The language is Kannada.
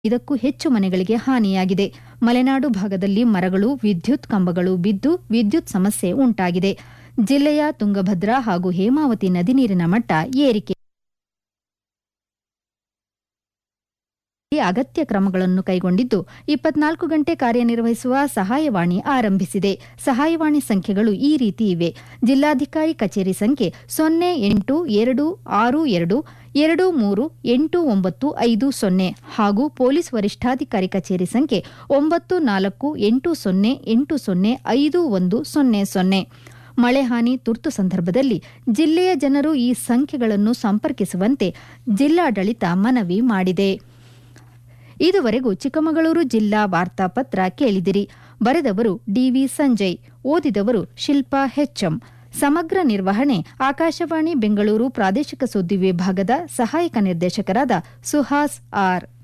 ಇದಕ್ಕೂ ಹೆಚ್ಚು ಮನೆಗಳಿಗೆ ಹಾನಿಯಾಗಿದೆ ಮಲೆನಾಡು ಭಾಗದಲ್ಲಿ ಮರಗಳು ವಿದ್ಯುತ್ ಕಂಬಗಳು ಬಿದ್ದು ವಿದ್ಯುತ್ ಸಮಸ್ಯೆ ಉಂಟಾಗಿದೆ ಜಿಲ್ಲೆಯ ತುಂಗಭದ್ರಾ ಹಾಗೂ ಹೇಮಾವತಿ ನದಿ ನೀರಿನ ಮಟ್ಟ ಏರಿಕೆ ಅಗತ್ಯ ಕ್ರಮಗಳನ್ನು ಕೈಗೊಂಡಿದ್ದು ಇಪ್ಪತ್ನಾಲ್ಕು ಗಂಟೆ ಕಾರ್ಯನಿರ್ವಹಿಸುವ ಸಹಾಯವಾಣಿ ಆರಂಭಿಸಿದೆ ಸಹಾಯವಾಣಿ ಸಂಖ್ಯೆಗಳು ಈ ರೀತಿ ಇವೆ ಜಿಲ್ಲಾಧಿಕಾರಿ ಕಚೇರಿ ಸಂಖ್ಯೆ ಸೊನ್ನೆ ಎಂಟು ಎರಡು ಆರು ಎರಡು ಎರಡು ಮೂರು ಎಂಟು ಒಂಬತ್ತು ಐದು ಸೊನ್ನೆ ಹಾಗೂ ಪೊಲೀಸ್ ವರಿಷ್ಠಾಧಿಕಾರಿ ಕಚೇರಿ ಸಂಖ್ಯೆ ಒಂಬತ್ತು ನಾಲ್ಕು ಎಂಟು ಸೊನ್ನೆ ಎಂಟು ಸೊನ್ನೆ ಐದು ಒಂದು ಸೊನ್ನೆ ಸೊನ್ನೆ ಮಳೆ ಹಾನಿ ತುರ್ತು ಸಂದರ್ಭದಲ್ಲಿ ಜಿಲ್ಲೆಯ ಜನರು ಈ ಸಂಖ್ಯೆಗಳನ್ನು ಸಂಪರ್ಕಿಸುವಂತೆ ಜಿಲ್ಲಾಡಳಿತ ಮನವಿ ಮಾಡಿದೆ ಇದುವರೆಗೂ ಚಿಕ್ಕಮಗಳೂರು ಜಿಲ್ಲಾ ವಾರ್ತಾಪತ್ರ ಕೇಳಿದಿರಿ ಬರೆದವರು ಡಿವಿ ಸಂಜಯ್ ಓದಿದವರು ಶಿಲ್ಪಾ ಹೆಚ್ಎಂ ಸಮಗ್ರ ನಿರ್ವಹಣೆ ಆಕಾಶವಾಣಿ ಬೆಂಗಳೂರು ಪ್ರಾದೇಶಿಕ ಸುದ್ದಿ ವಿಭಾಗದ ಸಹಾಯಕ ನಿರ್ದೇಶಕರಾದ ಸುಹಾಸ್ ಆರ್